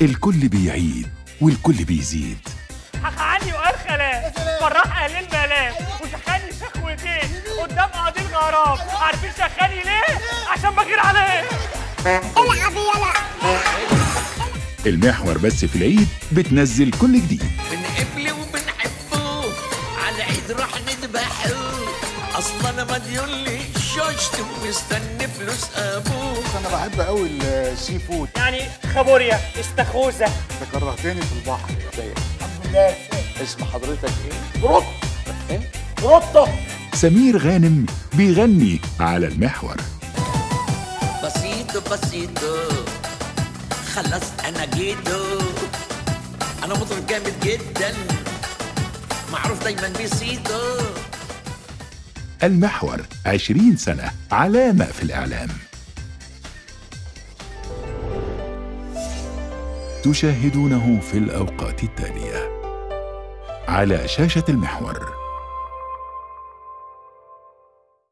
الكل بيعيد والكل بيزيد حكى عني وقال خلاف فرح اهل الملاك وشخاني شخوتين قدام قاضي الغرام عارفين شخاني ليه؟ عشان بغير عليه العب يلا المحور بس في العيد بتنزل كل جديد بنقبله وبنحبه على العيد راح نذبحه اصلا ما مديون شوشته مستني فلوس ابوه انا بحب قوي السي فود يعني خابوريا استخوذه انت كرهتني في البحر ازيك الحمد لله اسم حضرتك ايه رط ايه رطه سمير غانم بيغني على المحور بسيطو بسيطو خلاص انا جيتو انا مطرب جامد جدا معروف دايما بسيطو المحور 20 سنة علامة في الإعلام تشاهدونه في الأوقات التالية على شاشة المحور